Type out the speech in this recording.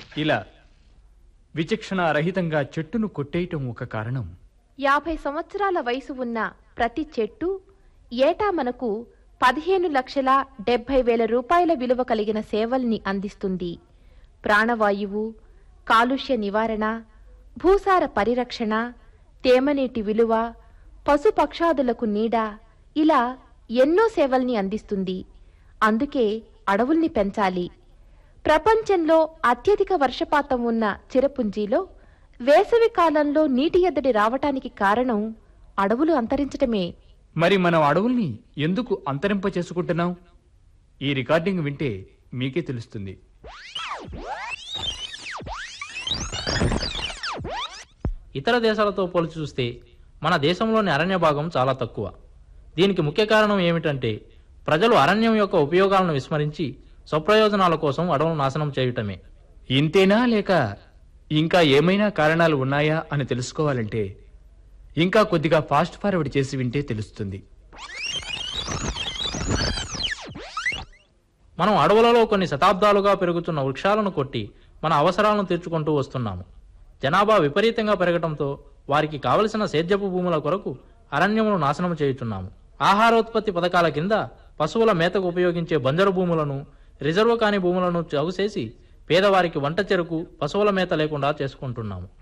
ఇలా విచక్షణ రహితంగా చెట్టును కొట్టేయటం ఒక కారణం యాభై సంవత్సరాల వయసు ఉన్న ప్రతి చెట్టు ఏటా మనకు పదిహేను లక్షల డెబ్బై వేల రూపాయల విలువ కలిగిన సేవల్ని అందిస్తుంది ప్రాణవాయువు కాలుష్య నివారణ భూసార పరిరక్షణ తేమనీటి విలువ పశుపక్షాదులకు నీడ ఇలా ఎన్నో సేవల్ని అందిస్తుంది అందుకే అడవుల్ని పెంచాలి ప్రపంచంలో అత్యధిక వర్షపాతం ఉన్న చిరపుంజీలో వేసవి కాలంలో నీటి ఎద్దడి రావటానికి కారణం అడవులు అంతరించటమే మరి మనం అడవుల్ని ఎందుకు అంతరింప చేసుకుంటున్నాం ఈ రికార్డింగ్ వింటే మీకే తెలుస్తుంది ఇతర దేశాలతో పోల్చి చూస్తే మన దేశంలోని అరణ్య భాగం చాలా తక్కువ దీనికి ముఖ్య కారణం ఏమిటంటే ప్రజలు అరణ్యం యొక్క ఉపయోగాలను విస్మరించి స్వప్రయోజనాల కోసం అడవులను నాశనం చేయటమే ఇంతేనా లేక ఇంకా ఏమైనా కారణాలు ఉన్నాయా అని తెలుసుకోవాలంటే ఇంకా కొద్దిగా ఫాస్ట్ ఫార్వర్డ్ చేసి వింటే తెలుస్తుంది మనం అడవులలో కొన్ని శతాబ్దాలుగా పెరుగుతున్న వృక్షాలను కొట్టి మన అవసరాలను తీర్చుకుంటూ వస్తున్నాము జనాభా విపరీతంగా పెరగటంతో వారికి కావలసిన సేద్యపు భూముల కొరకు అరణ్యమును నాశనం చేయుచున్నాము ఆహారోత్పత్తి పథకాల కింద పశువుల మేతకు ఉపయోగించే బంజరు భూములను రిజర్వు కాని భూములను చౌసేసి పేదవారికి వంట చెరుకు పశువుల మేత లేకుండా చేసుకుంటున్నాము